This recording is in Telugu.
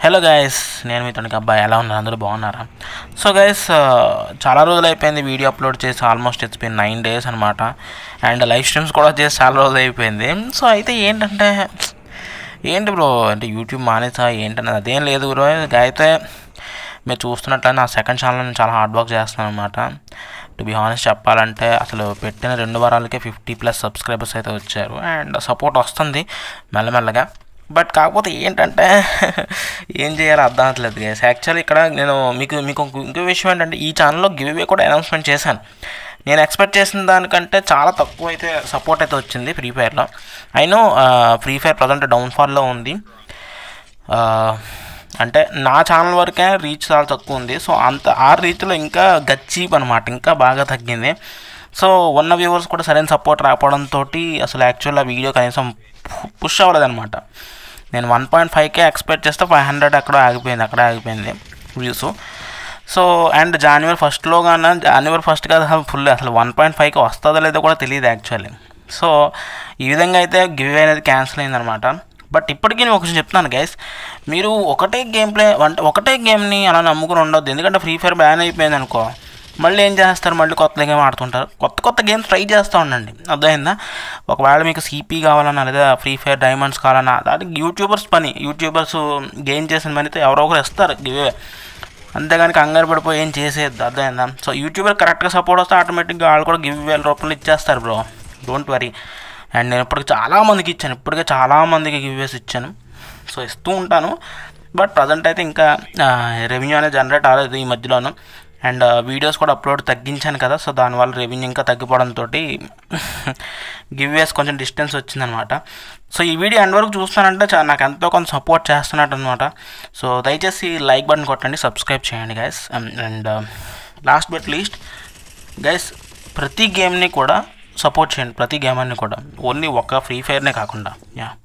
హలో గైస్ నేను మీ తనకి అబ్బాయి ఎలా ఉన్నారు అందరూ బాగున్నారా సో గైస్ చాలా రోజులు అయిపోయింది వీడియో అప్లోడ్ చేసి almost it's been nine days అనమాట అండ్ లైవ్ స్ట్రీమ్స్ కూడా చేసి చాలా రోజులు అయిపోయింది సో అయితే ఏంటంటే ఏంటి బ్రో అంటే యూట్యూబ్ మానేసా ఏంటన్నది అదేం లేదు బ్రో అయితే మీరు చూస్తున్నట్లయితే నా సెకండ్ ఛానల్ నేను చాలా హార్డ్ వర్క్ చేస్తున్నాను అనమాట టు బి హానెస్ట్ చెప్పాలంటే అసలు పెట్టిన రెండు వారాలకే ఫిఫ్టీ ప్లస్ సబ్స్క్రైబర్స్ అయితే వచ్చారు అండ్ సపోర్ట్ వస్తుంది మెల్లమెల్లగా బట్ కాకపోతే ఏంటంటే ఏం చేయాలో అర్థం అవ్వట్లేదు గైస్ యాక్చువల్లీ ఇక్కడ నేను మీకు మీకు ఇంకో విషయం ఏంటంటే ఈ ఛానల్లో గివ్ అవే కూడా అనౌన్స్మెంట్ చేశాను నేను ఎక్స్పెక్ట్ చేసిన దానికంటే చాలా తక్కువ అయితే సపోర్ట్ అయితే వచ్చింది ఫ్రీ ఫైర్లో అయినో ఫ్రీ ఫైర్ ప్రజెంట్ డౌన్ఫాల్లో ఉంది ఆ, అంటే నా ఛానల్ వరకే రీచ్ చాలా తక్కువ ఉంది సో అంత ఆ రీచ్లో ఇంకా గచ్చీప్ అనమాట ఇంకా బాగా తగ్గింది సో ఉన్న వ్యూవర్స్ కూడా సరైన సపోర్ట్ రాకపోవడంతో అసలు యాక్చువల్ ఆ వీడియో కనీసం పుష్ అవ్వలేదన్నమాట నేను వన్ పాయింట్ ఫైవ్కే ఎక్స్పెక్ట్ చేస్తే ఫైవ్ హండ్రెడ్ అక్కడ ఆగిపోయింది అక్కడ ఆగిపోయింది వ్యూస్ సో అండ్ జనవరి ఫస్ట్లో కానీ జనవరి ఫస్ట్ కాదు అసలు ఫుల్ అసలు వన్ పాయింట్ ఫైవ్కి వస్తుందో లేదో కూడా తెలియదు యాక్చువల్లీ సో ఈ విధంగా అయితే గివ్ అనేది క్యాన్సిల్ అయిందనమాట బట్ ఇప్పటికీ నేను ఒక విషయం చెప్తున్నాను గైస్ మీరు ఒకటే గేమ్ ప్లే అంటే ఒకటే గేమ్ని అలా నమ్ముకుని ఉండొద్దు ఎందుకంటే ఫ్రీ ఫైర్ బ్యాన్ అయిపోయింది అనుకో మళ్ళీ ఏం చేస్తారు మళ్ళీ కొత్త గేమ్ ఆడుతుంటారు కొత్త కొత్త గేమ్స్ ట్రై చేస్తూ ఉండండి అర్థమైందా ఒకవేళ మీకు సిపి కావాలన్నా లేదా ఫ్రీ ఫైర్ డైమండ్స్ కావాలన్నా దానికి యూట్యూబర్స్ పని యూట్యూబర్స్ గెయిన్ చేసిన పనితో ఎవరో ఒకరు ఇస్తారు గివే అంతేగాని కంగారు పడిపోయి ఏం చేసేది అర్థమైందా సో యూట్యూబర్ కరెక్ట్గా సపోర్ట్ వస్తే ఆటోమేటిక్గా వాళ్ళు కూడా గివ్ వేల రూపాయలు ఇచ్చేస్తారు బ్రో డోంట్ వరీ అండ్ నేను ఇప్పటికి చాలా మందికి ఇచ్చాను ఇప్పటికే చాలా మందికి గివ్వేస్ ఇచ్చాను సో ఇస్తూ ఉంటాను బట్ ప్రజెంట్ అయితే ఇంకా రెవెన్యూ అనేది జనరేట్ అవ్వలేదు ఈ మధ్యలోను అండ్ వీడియోస్ కూడా అప్లోడ్ తగ్గించాను కదా సో దానివల్ల రెవెన్యూ ఇంకా తగ్గిపోవడంతో గివ్వేస్ కొంచెం డిస్టెన్స్ వచ్చిందనమాట సో ఈ వీడియో ఎండ్ వరకు చూస్తానంటే చా- నాకు ఎంతో కొంత సపోర్ట్ చేస్తున్నట్టు అనమాట సో దయచేసి లైక్ బటన్ కొట్టండి సబ్స్క్రైబ్ చేయండి guys and last but least guys ప్రతి గేమ్ని కూడా సపోర్ట్ చేయండి ప్రతి గేమ్ అన్ని కూడా ఓన్లీ ఒక్క ఫ్రీ ఫైర్నే కాకుండా యా